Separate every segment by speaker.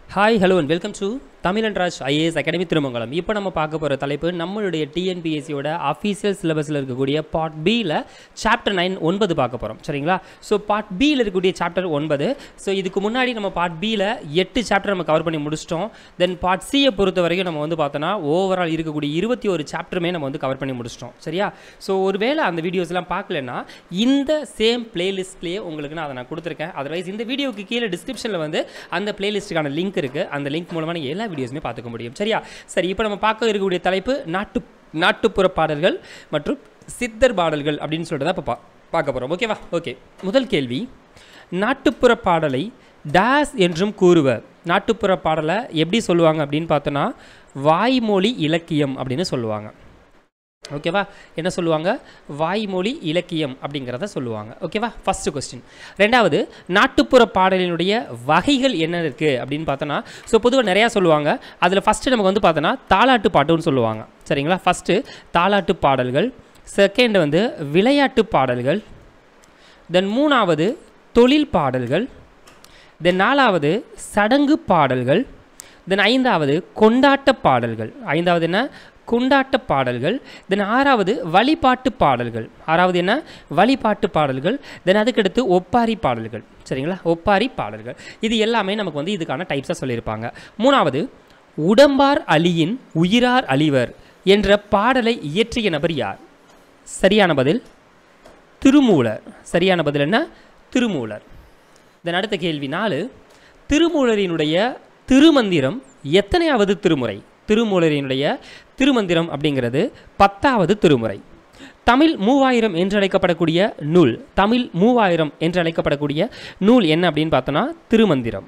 Speaker 1: hi hello and welcome to Tamil and Raj IAS academy Thirumangalam இப்போ நம்ம பார்க்க போகிற தலைப்பு நம்மளுடைய டிஎன்பிஎஸ்சியோட அஃபீஷியல் சிலபஸில் இருக்கக்கூடிய பார்ட் பியில் சாப்டர் நைன் ஒன்பது பார்க்க போகிறோம் சரிங்களா ஸோ பார்ட் பியில் இருக்கக்கூடிய சாப்டர் ஒன்பது ஸோ இதுக்கு முன்னாடி நம்ம பார்ட் பியில் எட்டு சாப்டர் நம்ம கவர் பண்ணி முடிச்சிட்டோம் தென் பார்ட் சியை பொறுத்த வரைக்கும் நம்ம வந்து பார்த்தோன்னா ஓவரால் இருக்கக்கூடிய இருபத்தி ஒரு சாப்டருமே நம்ம வந்து கவர் பண்ணி முடிச்சிட்டோம் சரியா ஸோ ஒருவேளை அந்த வீடியோஸ்லாம் பார்க்கலன்னா இந்த சேம் பிளேலிஸ்ட்லேயே உங்களுக்கு நான் அதை நான் கொடுத்துருக்கேன் அதர்வைஸ் இந்த வீடியோக்கு கீழே டிஸ்கிரிப்ஷனில் வந்து அந்த பிளேலிஸ்ட்டுக்கான லிங்க் இருக்குது அந்த லிங்க் மூலமாக நீங்கள் எல்லா வீடியோஸுமே பார்த்துக்க முடியும் சரியா சரி இப்போ நம்ம பார்க்க இருக்கக்கூடிய தலைப்பு நாட்டு நாட்டுப்புற பாடல்கள் மற்றும் சித்தர் பாடல்கள் அப்படின்னு சொல்லிட்டு தான் இப்போ பா பார்க்க போகிறோம் ஓகேவா ஓகே முதல் கேள்வி நாட்டுப்புற பாடலை டேஸ் என்றும் கூறுவர் நாட்டுப்புற பாடலை எப்படி சொல்லுவாங்க அப்படின்னு பார்த்தோன்னா வாய்மொழி இலக்கியம் அப்படின்னு சொல்லுவாங்க ஓகேவா என்ன சொல்லுவாங்க வாய்மொழி இலக்கியம் அப்படிங்கிறத சொல்லுவாங்க ஓகேவா ஃபஸ்ட்டு கொஸ்டின் ரெண்டாவது நாட்டுப்புற பாடலினுடைய வகைகள் என்ன இருக்குது அப்படின்னு பார்த்தோன்னா ஸோ பொதுவாக நிறையா சொல்லுவாங்க அதில் ஃபஸ்ட்டு நமக்கு வந்து பார்த்தோன்னா தாலாட்டு பாட்டுன்னு சொல்லுவாங்க சரிங்களா ஃபஸ்ட்டு தாலாட்டு பாடல்கள் செகண்ட் வந்து விளையாட்டு பாடல்கள் தென் மூணாவது தொழில் பாடல்கள் தென் நாலாவது சடங்கு பாடல்கள் தென் ஐந்தாவது கொண்டாட்ட பாடல்கள் ஐந்தாவது என்ன கொண்டாட்ட பாடல்கள் தென் ஆறாவது வழிபாட்டு பாடல்கள் ஆறாவது என்ன வழிபாட்டு பாடல்கள் தென் அதுக்கடுத்து ஒப்பாரி பாடல்கள் சரிங்களா ஒப்பாரி பாடல்கள் இது எல்லாமே நமக்கு வந்து இதுக்கான டைப்ஸாக சொல்லியிருப்பாங்க மூணாவது உடம்பார் அலியின் உயிரார் அழிவர் என்ற பாடலை இயற்றிய நபர் யார் சரியான பதில் திருமூலர் சரியான பதில் என்ன திருமூலர் தென் அடுத்த கேள்வி நாலு திருமூலரினுடைய திருமந்திரம் எத்தனையாவது திருமுறை திருமூலரினுடைய திருமந்திரம் அப்படிங்கிறது பத்தாவது திருமுறை தமிழ் மூவாயிரம் என்று அழைக்கப்படக்கூடிய நூல் தமிழ் மூவாயிரம் என்று அழைக்கப்படக்கூடிய நூல் என்ன அப்படின்னு பார்த்தோன்னா திருமந்திரம்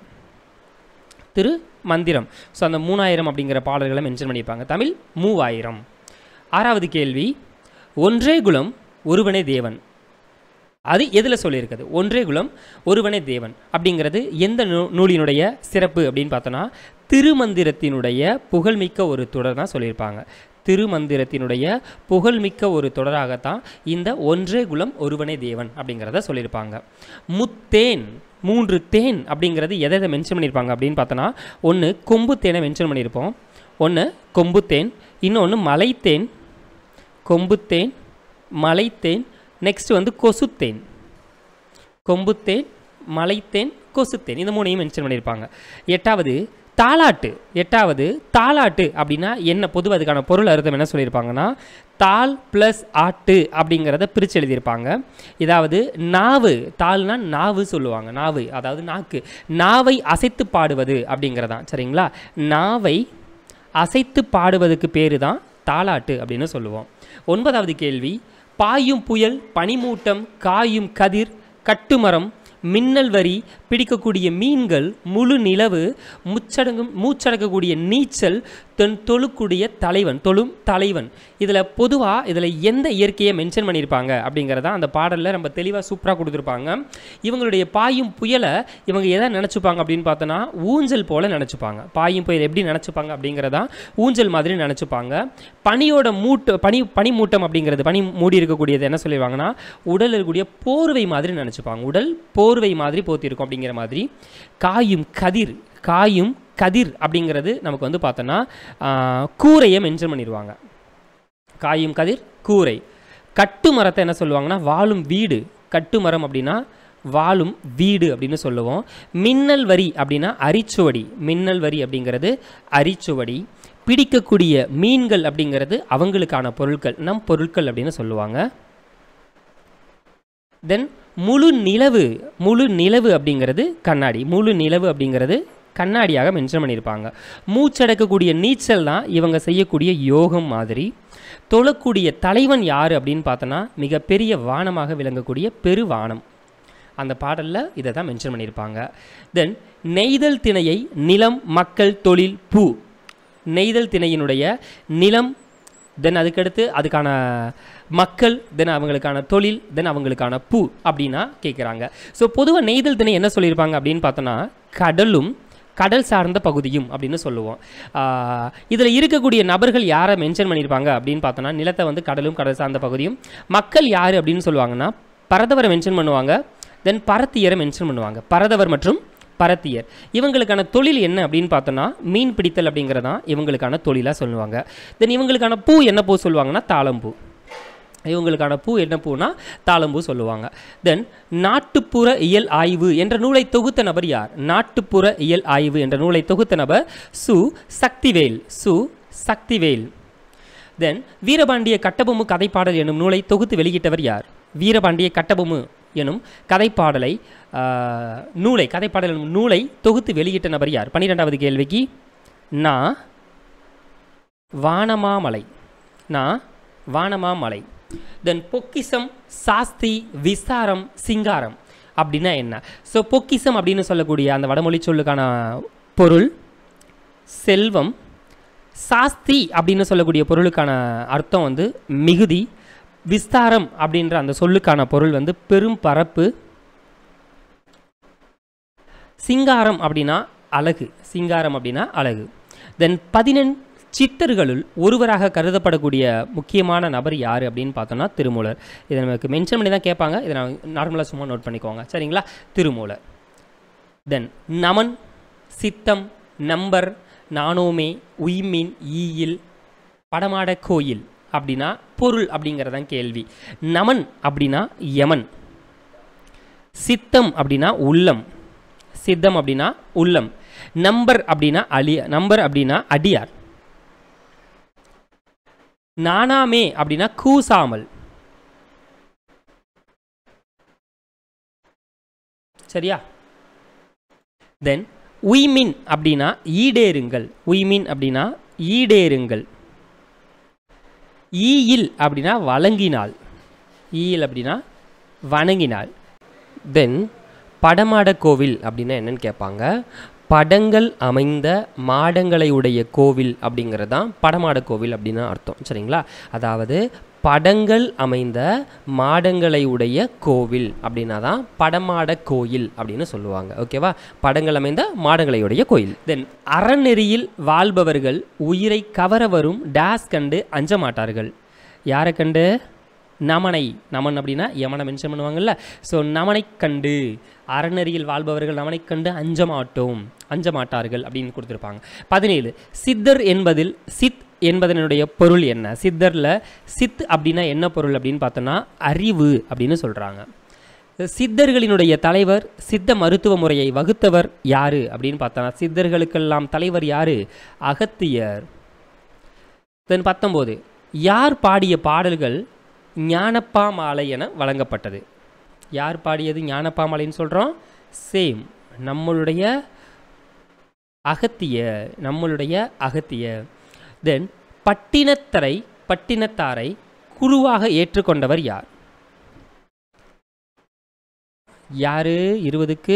Speaker 1: திரு மந்திரம் ஸோ அந்த மூணாயிரம் அப்படிங்கிற பாடல்களை மென்ஷன் பண்ணியிருப்பாங்க தமிழ் மூவாயிரம் ஆறாவது கேள்வி ஒன்றே குலம் ஒருவனே தேவன் அது எதில் சொல்லியிருக்குது ஒன்றே குலம் ஒருவனே தேவன் அப்படிங்கிறது எந்த நூ நூலினுடைய சிறப்பு அப்படின்னு பார்த்தோன்னா திருமந்திரத்தினுடைய புகழ்மிக்க ஒரு தொடர் தான் சொல்லியிருப்பாங்க திருமந்திரத்தினுடைய புகழ்மிக்க ஒரு தொடராகத்தான் இந்த ஒன்றே குலம் ஒருவனே தேவன் அப்படிங்கிறத சொல்லியிருப்பாங்க முத்தேன் மூன்று தேன் அப்படிங்கிறது எதை எதை மென்ஷன் பண்ணியிருப்பாங்க அப்படின்னு பார்த்தோன்னா ஒன்று கொம்பு தேனை மென்ஷன் பண்ணியிருப்போம் ஒன்று கொம்புத்தேன் இன்னொன்று மலைத்தேன் கொம்புத்தேன் மலைத்தேன் நெக்ஸ்ட் வந்து கொசுத்தேன் கொம்புத்தேன் மலைத்தேன் கொசுத்தேன் இந்த மூணையும் மென்ஷன் பண்ணியிருப்பாங்க எட்டாவது தாலாட்டு எட்டாவது தாலாட்டு அப்படின்னா என்ன பொதுவாக அதுக்கான பொருள் அர்த்தம் என்ன சொல்லியிருப்பாங்கன்னா தால் ப்ளஸ் ஆட்டு அப்படிங்கிறத பிரித்து எழுதியிருப்பாங்க இதாவது நாவு தால்னா நாவு சொல்லுவாங்க நாவு அதாவது நாக்கு நாவை அசைத்து பாடுவது அப்படிங்கிறதான் சரிங்களா நாவை அசைத்து பாடுவதுக்கு பேர் தான் தாலாட்டு அப்படின்னு சொல்லுவோம் ஒன்பதாவது கேள்வி பாயும் புயல் பனிமூட்டம் காயும் கதிர் கட்டுமரம் மின்னல் வரி பிடிக்கக்கூடிய மீன்கள் முழு நிலவு முச்சடங்கும் மூச்சடக்கக்கூடிய நீச்சல் தென் தொழுக்கூடிய தலைவன் தொழும் தலைவன் இதில் பொதுவாக இதில் எந்த இயற்கையை மென்ஷன் பண்ணியிருப்பாங்க அப்படிங்கிறத அந்த பாடலில் ரொம்ப தெளிவாக சூப்பராக கொடுத்துருப்பாங்க இவங்களுடைய பாயும் புயலை இவங்க எதை நினச்சிப்பாங்க அப்படின்னு பார்த்தோன்னா ஊஞ்சல் போல் நினச்சிப்பாங்க பாயும் புயல் எப்படி நினச்சிப்பாங்க அப்படிங்கிறதா ஊஞ்சல் மாதிரி நினச்சிப்பாங்க பனியோட மூட்டு பனி பனிமூட்டம் அப்படிங்கிறது பனி மூடி இருக்கக்கூடியது என்ன சொல்லிடுவாங்கன்னா உடல் இருக்கக்கூடிய போர்வை மாதிரி நினச்சிப்பாங்க உடல் போர்வை மாதிரி போத்திருக்கும் அப்படிங்கிற மாதிரி காயும் கதிர் காயும் கதிர் அப்படிங்கிறது நமக்கு வந்து பார்த்தோன்னா கூரையை மென்ஷன் பண்ணிடுவாங்க காயும் கதிர் கூரை கட்டு மரத்தை என்ன சொல்லுவாங்கன்னா வாழும் வீடு கட்டு மரம் அப்படின்னா வாழும் வீடு அப்படின்னு சொல்லுவோம் மின்னல் வரி அப்படின்னா அரிச்சுவடி மின்னல் வரி அப்படிங்கிறது அரிச்சுவடி பிடிக்கக்கூடிய மீன்கள் அப்படிங்கிறது அவங்களுக்கான பொருட்கள் நம் பொருட்கள் அப்படின்னு சொல்லுவாங்க தென் முழு நிலவு முழு நிலவு அப்படிங்கிறது கண்ணாடி முழு நிலவு அப்படிங்கிறது கண்ணாடியாக மென்ஷன் பண்ணியிருப்பாங்க மூச்சடக்கக்கூடிய நீச்சல் தான் இவங்க செய்யக்கூடிய யோகம் மாதிரி தொழக்கூடிய தலைவன் யார் அப்படின்னு பார்த்தோன்னா மிகப்பெரிய வானமாக விளங்கக்கூடிய பெருவானம் அந்த பாடலில் இதை தான் மென்ஷன் பண்ணியிருப்பாங்க தென் நெய்தல் திணையை நிலம் மக்கள் தொழில் பூ நெய்தல் திணையினுடைய நிலம் தென் அதுக்கடுத்து அதுக்கான மக்கள் தென் அவங்களுக்கான தொழில் தென் அவங்களுக்கான பூ அப்படின்னா கேட்குறாங்க ஸோ பொதுவாக நெய்தல் திணை என்ன சொல்லியிருப்பாங்க அப்படின்னு பார்த்தோன்னா கடலும் கடல் சார்ந்த பகுதியும் அப்படின்னு சொல்லுவோம் இதில் இருக்கக்கூடிய நபர்கள் யாரை மென்ஷன் பண்ணியிருப்பாங்க அப்படின்னு பார்த்தோன்னா நிலத்தை வந்து கடலும் கடல் சார்ந்த பகுதியும் மக்கள் யார் அப்படின்னு சொல்லுவாங்கன்னா பரதவரை மென்ஷன் பண்ணுவாங்க தென் பரத்தியரை மென்ஷன் பண்ணுவாங்க பரதவர் மற்றும் பரத்தியர் இவங்களுக்கான தொழில் என்ன அப்படின்னு பார்த்தோன்னா மீன் பிடித்தல் அப்படிங்கிறதான் இவங்களுக்கான தொழிலாக சொல்லுவாங்க தென் இவங்களுக்கான பூ என்ன பூ சொல்லுவாங்கன்னா தாளம்பூ இவங்களுக்கான பூ என்ன பூனா தாளம்பூ சொல்லுவாங்க தென் நாட்டுப்புற இயல் ஆய்வு என்ற நூலை தொகுத்த நபர் யார் நாட்டுப்புற இயல் ஆய்வு என்ற நூலை தொகுத்த நபர் சு சக்திவேல் சு சக்திவேல் தென் வீரபாண்டிய கட்டபொம்மு கதைப்பாடல் எனும் நூலை தொகுத்து வெளியிட்டவர் யார் வீரபாண்டிய கட்டபொம்மு எனும் கதைப்பாடலை ஆஹ், நூலை கதைப்பாடல் எனும் நூலை தொகுத்து வெளியிட்ட நபர் யார் பன்னிரெண்டாவது கேள்விக்கு நான் வானமாமலை நான் வானமாமலை தென் பொக்கிசம் சாஸ்தி விசாரம் சிங்காரம் அப்படின்னா என்ன ஸோ பொக்கிசம் அப்படின்னு சொல்லக்கூடிய அந்த வடமொழி சொல்லுக்கான பொருள் செல்வம் சாஸ்தி அப்படின்னு சொல்லக்கூடிய பொருளுக்கான அர்த்தம் வந்து மிகுதி விஸ்தாரம் அப்படின்ற அந்த சொல்லுக்கான பொருள் வந்து பெரும் பரப்பு சிங்காரம் அப்படின்னா அழகு சிங்காரம் அப்படின்னா அழகு தென் பதினெண் சித்தர்களுள் ஒருவராக கருதப்படக்கூடிய முக்கியமான நபர் யார் அப்படின்னு பார்த்தோம்னா திருமூலர் இதை நமக்கு மென்ஷன் பண்ணி தான் கேட்பாங்க இதை நான் நார்மலாக சும்மா நோட் பண்ணிக்கோங்க சரிங்களா திருமூலர் தென் நமன் சித்தம் நம்பர் நானோமே உய்மீன் ஈயில் படமாட கோயில் அப்படின்னா பொருள் அப்படிங்கிறதான் கேள்வி நமன் அப்படின்னா யமன் சித்தம் அப்படின்னா உள்ளம் சித்தம் அப்படின்னா உள்ளம் நம்பர் அப்படின்னா அலி நம்பர் அப்படின்னா அடியார் நானாமே அப்படின்னா கூசாமல் சரியா தென் உய்மின் அப்படின்னா ஈடேறுங்கள் உய்மின் அப்படின்னா ஈடேறுங்கள் ஈயில் அப்படின்னா வழங்கினாள் ஈயில் அப்படின்னா வணங்கினாள் தென் படமாட கோவில் அப்படின்னா என்னன்னு கேட்பாங்க படங்கள் அமைந்த மாடங்களை உடைய கோவில் அப்படிங்கிறது தான் படமாட கோவில் அப்படின்னு அர்த்தம் சரிங்களா அதாவது படங்கள் அமைந்த மாடங்களை உடைய கோவில் அப்படின்னா தான் படமாட கோயில் அப்படின்னு சொல்லுவாங்க ஓகேவா படங்கள் அமைந்த மாடங்களை உடைய கோயில் தென் அறநெறியில் வாழ்பவர்கள் உயிரை கவர வரும் டேஸ் கண்டு அஞ்ச மாட்டார்கள் யாரை கண்டு நமனை நமன் அப்படின்னா யமனை மென்ஷன் பண்ணுவாங்கல்ல ஸோ நமனை கண்டு அறநெறியில் வாழ்பவர்கள் நமனை கண்டு அஞ்ச மாட்டோம் அஞ்ச மாட்டார்கள் அப்படின்னு கொடுத்துருப்பாங்க பதினேழு சித்தர் என்பதில் சித் என்பதனுடைய பொருள் என்ன சித்தரில் சித் அப்படின்னா என்ன பொருள் அப்படின்னு பார்த்தோன்னா அறிவு அப்படின்னு சொல்கிறாங்க சித்தர்களினுடைய தலைவர் சித்த மருத்துவ முறையை வகுத்தவர் யாரு அப்படின்னு பார்த்தோன்னா சித்தர்களுக்கெல்லாம் தலைவர் யாரு அகத்தியர் தென் பத்தொம்போது யார் பாடிய பாடல்கள் ஞானப்பா மாலை என வழங்கப்பட்டது யார் பாடியது ஞானப்பா மாலைன்னு சொல்கிறோம் சேம் நம்மளுடைய அகத்திய நம்மளுடைய அகத்திய தென் பட்டினத்தரை பட்டினத்தாரை குருவாக ஏற்றுக்கொண்டவர் யார் யாரு இருபதுக்கு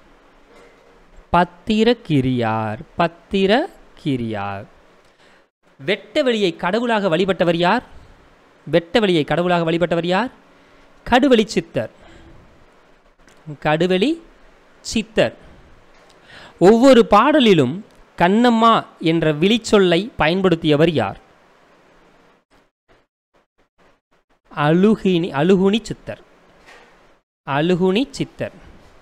Speaker 1: பத்திரகிரியார் பத்திரகிரியார் வெட்டவெளியை கடவுளாக வழிபட்டவர் யார் வெட்டவெளியை கடவுளாக வழிபட்டவர் யார் கடுவெளி சித்தர் கடுவெளி சித்தர் ஒவ்வொரு பாடலிலும் கண்ணம்மா என்ற விழிச்சொல்லை பயன்படுத்தியவர் யார் அழுகினி அழுகுனி சித்தர் அழுகுனி சித்தர்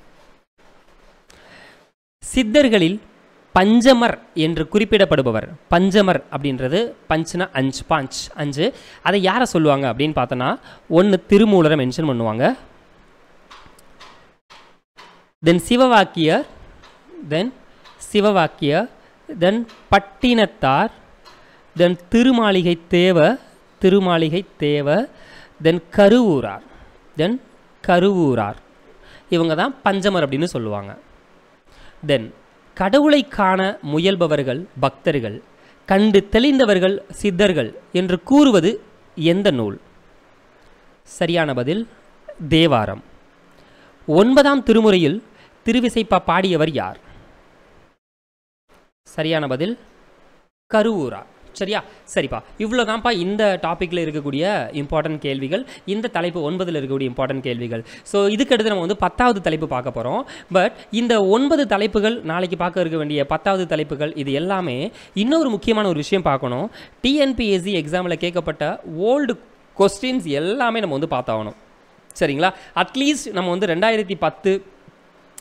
Speaker 1: சித்தர்களில் பஞ்சமர் என்று குறிப்பிடப்படுபவர் பஞ்சமர் அப்படின்றது பஞ்சுனா அஞ்சு பாஞ்ச் அஞ்சு அதை யாரை சொல்லுவாங்க அப்படின்னு பார்த்தோன்னா ஒன்று திருமூலரை மென்ஷன் பண்ணுவாங்க தென் சிவவாக்கியர் தென் சிவவாக்கியர் தென் பட்டினத்தார் தென் திருமாளிகை தேவ திருமாளிகை தேவ தென் கருவூரார் தென் கருவூரார் இவங்க தான் பஞ்சமர் அப்படின்னு சொல்லுவாங்க தென் கடவுளை காண முயல்பவர்கள் பக்தர்கள் கண்டு தெளிந்தவர்கள் சித்தர்கள் என்று கூறுவது எந்த நூல் சரியான பதில் தேவாரம் ஒன்பதாம் திருமுறையில் திருவிசைப்பா பாடியவர் யார் சரியான பதில் கருவூரா சரியா சரிப்பா இவ்வளோதான்ப்பா இந்த டாப்பிக்கில் இருக்கக்கூடிய இம்பார்ட்டன்ட் கேள்விகள் இந்த தலைப்பு ஒன்பதில் இருக்கக்கூடிய இம்பார்ட்டன்ட் கேள்விகள் ஸோ இதுக்கடுத்து நம்ம வந்து பத்தாவது தலைப்பு பார்க்க போகிறோம் பட் இந்த ஒன்பது தலைப்புகள் நாளைக்கு பார்க்க இருக்க வேண்டிய பத்தாவது தலைப்புகள் இது எல்லாமே இன்னொரு முக்கியமான ஒரு விஷயம் பார்க்கணும் டிஎன்பிஎஸ்சி எக்ஸாமில் கேட்கப்பட்ட ஓல்டு கொஸ்டின்ஸ் எல்லாமே நம்ம வந்து பார்த்தாகணும் சரிங்களா அட்லீஸ்ட் நம்ம வந்து ரெண்டாயிரத்தி பத்து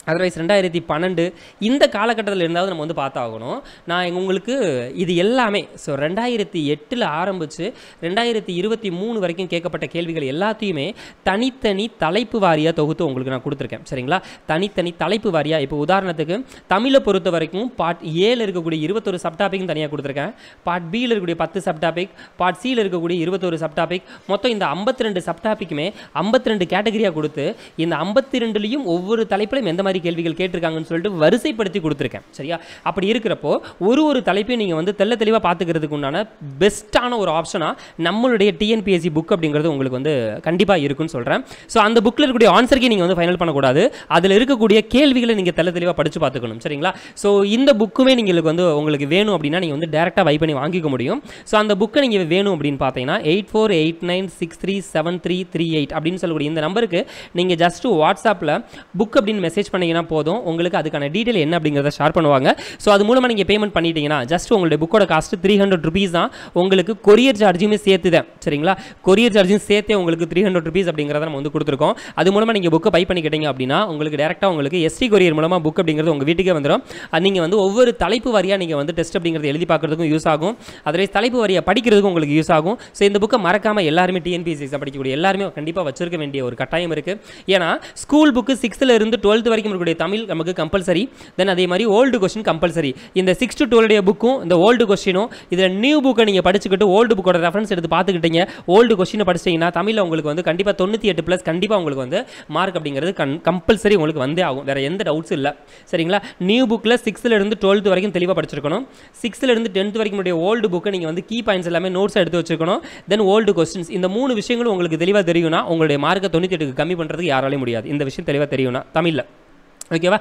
Speaker 1: அதர்வைஸ் ரெண்டாயிரத்தி பன்னெண்டு இந்த காலகட்டத்தில் இருந்தாவது நம்ம வந்து பார்த்தாகணும் நான் உங்களுக்கு இது எல்லாமே ஸோ ரெண்டாயிரத்தி எட்டில் ஆரம்பித்து ரெண்டாயிரத்தி இருபத்தி மூணு வரைக்கும் கேட்கப்பட்ட கேள்விகள் எல்லாத்தையுமே தனித்தனி தலைப்பு வாரியாக தொகுத்து உங்களுக்கு நான் கொடுத்துருக்கேன் சரிங்களா தனித்தனி தலைப்பு வாரியாக இப்போ உதாரணத்துக்கு தமிழை பொறுத்த வரைக்கும் பார்ட் ஏல இருக்கக்கூடிய இருபத்தொரு சப்டாபிக்கும் தனியாக கொடுத்துருக்கேன் பார்ட் பியில் இருக்கக்கூடிய பத்து சப்டாபிக் பார்ட் சியில் இருக்கக்கூடிய இருபத்தொரு சப்டாபிக் மொத்தம் இந்த ஐம்பத்தி ரெண்டு சப்டாபிக்குமே ஐம்பத்தி ரெண்டு கேட்டகரியாக கொடுத்து இந்த ஐம்பத்தி ரெண்டுலேயும் ஒவ்வொரு தலைப்பிலும் எந்த மாதிரி கேள்விகள் கேட்டிருக்காங்கன்னு சொல்லிட்டு வரிசைப்படுத்தி கொடுத்துருக்கேன் சரியா அப்படி இருக்கிறப்போ ஒரு ஒரு தலைப்பையும் நீங்கள் வந்து தெள்ள தெளிவாக பார்த்துக்கிறதுக்கு உண்டான பெஸ்ட்டான ஒரு ஆப்ஷனாக நம்மளுடைய டிஎன்பிஎஸ்சி புக் அப்படிங்கிறது உங்களுக்கு வந்து கண்டிப்பாக இருக்குன்னு சொல்கிறேன் ஸோ அந்த புக்கில் இருக்கக்கூடிய ஆன்சருக்கே நீங்கள் வந்து ஃபைனல் பண்ணக்கூடாது அதில் இருக்கக்கூடிய கேள்விகளை நீங்கள் தெள்ள தெளிவாக படித்து பார்த்துக்கணும் சரிங்களா ஸோ இந்த புக்குமே நீங்கள் வந்து உங்களுக்கு வேணும் அப்படின்னா நீங்கள் வந்து டேரெக்டாக பை பண்ணி வாங்கிக்க முடியும் ஸோ அந்த புக்கை நீங்கள் வேணும் அப்படின்னு பார்த்தீங்கன்னா eight four eight nine six three seven three three eight அப்படின்னு சொல்லக்கூடிய இந்த நம்பருக்கு நீங்கள் ஜஸ்ட் வாட்ஸ்அப்பில் புக் அப்படின்னு மெசேஜ் பண்ணீங்கன்னா போதும் உங்களுக்கு அதுக்கான டீட்டெயில் என்ன அப்படிங்கிறத ஷேர் பண்ணுவாங்க ஸோ அது மூலமாக நீங்கள் பேமெண்ட் பண்ணிட்டீங்கன்னா ஜஸ்ட் உங்களுடைய புக்கோட காஸ்ட் த்ரீ ஹண்ட்ரட் ருபீஸ் தான் உங்களுக்கு கொரியர் சார்ஜுமே சேர்த்து தான் சரிங்களா கொரியர் சார்ஜும் சேர்த்தே உங்களுக்கு த்ரீ ஹண்ட்ரட் ருபீஸ் அப்படிங்கிறத நம்ம வந்து கொடுத்துருக்கோம் அது மூலமாக நீங்கள் புக்கை பை பண்ணிக்கிட்டீங்க அப்படின்னா உங்களுக்கு டேரெக்டாக உங்களுக்கு எஸ்டி கொரியர் மூலமாக புக் அப்படிங்கிறது உங்கள் வீட்டுக்கே வந்துடும் அது நீங்கள் வந்து ஒவ்வொரு தலைப்பு வாரியாக நீங்கள் வந்து டெஸ்ட் அப்படிங்கிறது எழுதி பார்க்குறதுக்கும் யூஸ் ஆகும் அதர்வைஸ் தலைப்பு வாரியாக படிக்கிறதுக்கும் உங்களுக்கு யூஸ் ஆகும் ஸோ இந்த புக்கை மறக்காமல் எல்லாருமே டிஎன்பிஎஸ்சி எக்ஸாம் படிக்கக்கூடிய எல்லாருமே கண்டிப்பாக வச்சிருக்க வேண்டிய ஒரு கட்டாயம் இருக்குது ஏன்னா ஸ்கூல் புக்கு சிக்ஸ்த்தில் இருந்து டுவெல்த் வரைக்கும் இருக்கக்கூடிய தமிழ் நமக்கு கம்பல்சரி தென் அதே மாதிரி ஓல்டு கொஸ்டின் கம்பல்சரி இந்த சிக்ஸ் டு டுவெல்டைய புக்கும் இந்த ஓல்டு கொஸ்டினும் இதில் நியூ புக்கை நீங்கள் படிச்சுக்கிட்டு ஓல்டு புக்கோட ரெஃபரன்ஸ் எடுத்து பார்த்துக்கிட்டீங்க ஓல்டு கொஸ்டினை படிச்சிட்டிங்கன்னா தமிழில் உங்களுக்கு வந்து கண்டிப்பாக தொண்ணூற்றி எட்டு ப்ளஸ் கண்டிப்பாக உங்களுக்கு வந்து மார்க் அப்படிங்கிறது கன் கம்பல்சரி உங்களுக்கு வந்தே ஆகும் வேறு எந்த டவுட்ஸ் இல்லை சரிங்களா நியூ புக்கில் சிக்ஸ்த்தில் இருந்து டுவெல்த் வரைக்கும் தெளிவாக படிச்சிருக்கணும் சிக்ஸ்த்தில் இருந்து டென்த் வரைக்கும் உடைய ஓல்டு புக்கை நீங்கள் வந்து கீ பாயிண்ட்ஸ் எல்லாமே நோட்ஸ் எடுத்து வச்சிருக்கணும் தென் ஓல்டு கொஸ்டின்ஸ் இந்த மூணு விஷயங்களும் உங்களுக்கு தெளிவாக தெரியும்னா உங்களுடைய மார்க்கை தொண்ணூற்றி எட்டுக்கு கம்மி பண்ணுறதுக்கு யாராலையும் முடியாது இந்த விஷயம் தெளிவாக தெரியும்னா தமிழில் ஓகேவா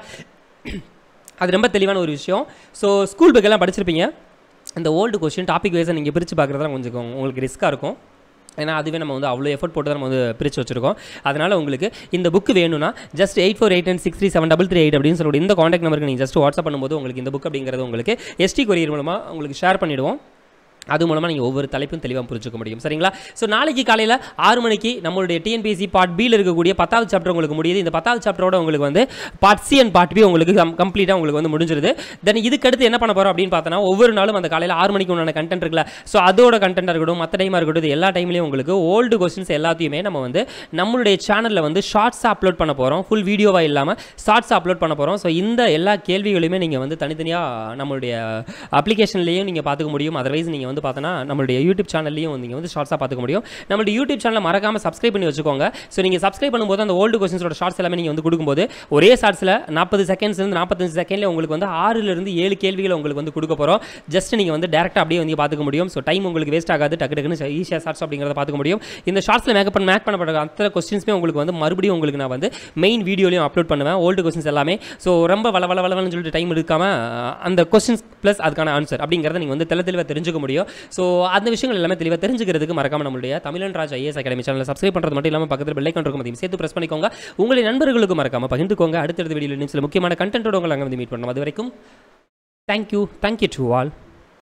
Speaker 1: அது ரொம்ப தெளிவான ஒரு விஷயம் ஸோ ஸ்கூல் புக்கெல்லாம் படிச்சிருப்பீங்க இந்த ஓல்டு கொஸ்டின் டாபிக் வைஸை நீங்கள் பிரித்து பார்க்குறதுலாம் கொஞ்சம் உங்களுக்கு ரிஸ்க்காக இருக்கும் ஏன்னா அதுவே நம்ம வந்து அவ்வளோ எஃபர்ட் போட்டு தான் நம்ம வந்து பிரித்து வச்சிருக்கோம் அதனால் உங்களுக்கு இந்த புக் வேணும்னா just eight four eight nine six three seven double three eight அப்படின்னு சொல்லி இந்த காண்டாக்ட் நம்பருக்கு நீங்கள் ஜஸ்ட் வாட்ஸ்அப் பண்ணும்போது உங்களுக்கு இந்த புக் அப்படிங்கிறது உங்களுக்கு எஸ்டி கொரியர் மூலமாக உங்களுக்கு ஷேர் பண்ணிவிடுவோம் அது மூலமாக நீங்கள் ஒவ்வொரு தலைப்பும் தெளிவாக புரிஞ்சுக்க முடியும் சரிங்களா ஸோ நாளைக்கு காலையில் ஆறு மணிக்கு நம்மளுடைய டிஎன்பிஎஸ்சி பார்ட் பியில் இருக்கக்கூடிய பத்தாவது சாப்டர் உங்களுக்கு முடியுது இந்த பத்தாவது சாப்டரோட உங்களுக்கு வந்து part C and part B உங்களுக்கு கம்ப்ளீட்டாக உங்களுக்கு வந்து முடிஞ்சிருது தென் இதுக்கடுத்து என்ன பண்ண போகிறோம் அப்படின்னு பார்த்தோன்னா ஒவ்வொரு நாளும் அந்த காலையில் ஆறு மணிக்கு உண்டான கண்டென்ட் இருக்குல்ல ஸோ அதோட கண்டென்ட்டாக இருக்கட்டும் மற்ற டைமாக இருக்கட்டும் இது எல்லா டைம்லையும் உங்களுக்கு ஓல்டு கொஸ்டின்ஸ் எல்லாத்தையுமே நம்ம வந்து நம்மளுடைய சேனலில் வந்து ஷார்ட்ஸாக அப்லோட் பண்ண போகிறோம் ஃபுல் வீடியோவாக இல்லாமல் ஷார்ட்ஸ் அப்லோட் பண்ண போகிறோம் ஸோ இந்த எல்லா கேள்விகளையுமே நீங்கள் வந்து தனித்தனியாக நம்மளுடைய அப்ளிகேஷன்லேயும் நீங்கள் பார்த்துக்க முடியும் அதர்வைஸ் நீங்கள் வந்து பார்த்தோன்னா நம்மளுடைய யூடியூப் சேனல்லையும் நீங்கள் வந்து ஷார்ட்ஸாக பார்த்துக்க முடியும் நம்மளுடைய யூடியூப் சேனலை மறக்காமல் சப்ஸ்கிரைப் பண்ணி வச்சுக்கோங்க ஸோ நீங்கள் சப்ஸ்கிரைப் பண்ணும்போது அந்த ஓல்டு கொஸ்டின்ஸோட ஷார்ட்ஸ் எல்லாமே நீங்கள் வந்து கொடுக்கும்போது ஒரே ஷார்ட்ஸில் நாற்பது செகண்ட்ஸ்லேருந்து நாற்பத்தஞ்சு செகண்ட்ல உங்களுக்கு வந்து ஆறுலேருந்து ஏழு கேள்விகளை உங்களுக்கு வந்து கொடுக்க போகிறோம் ஜஸ்ட் நீங்கள் வந்து டேரெக்டாக அப்படியே வந்து பார்த்துக்க முடியும் ஸோ டைம் உங்களுக்கு வேஸ்ட் ஆகாது டக்கு டக்குன்னு ஈஸியாக ஷார்ட்ஸ் அப்படிங்கிறத பார்த்துக்க முடியும் இந்த ஷார்ட்ஸில் மேக்கப் பண்ண மேக் பண்ணப்பட்ட அத்தனை கொஸ்டின்ஸுமே உங்களுக்கு வந்து மறுபடியும் உங்களுக்கு நான் வந்து மெயின் வீடியோலையும் அப்லோட் பண்ணுவேன் ஓல்டு கொஸ்டின்ஸ் எல்லாமே ஸோ ரொம்ப வள வள வளவலன்னு சொல்லிட்டு டைம் எடுக்காம அந்த கொஸ்டின்ஸ் ப்ளஸ் அதுக்கான ஆன்சர் அப்படிங்கிறத நீங்கள் வந்து தெளி தெளிவாக தெரிஞ்சுக்க முடியும் ஸோ அந்த விஷயங்கள் எல்லாமே தெளிவாக தெரிஞ்சுக்கிறதுக்கு மறக்காம நம்மளுடைய தமிழன் ராஜ் ஐஎஸ் அகாடமி சேனலை சப்ஸ்கிரைப் பண்ணுறது மட்டும் இல்லாமல் பக்கத்தில் பெல் ஐக்கான் இருக்கும் அதையும் சேர்த்து ப்ரெஸ் பண்ணிக்கோங்க உங்களுடைய நண்பர்களுக்கு மறக்காம பகிர்ந்துக்கோங்க அடுத்தடுத்த வீடியோவில் சில முக்கியமான கண்டென்ட்டோட உங்களை அங்கே வந்து மீட் பண்ணணும் அது வரைக்கும் தேங்க்யூ தேங்க்யூ டு ஆல்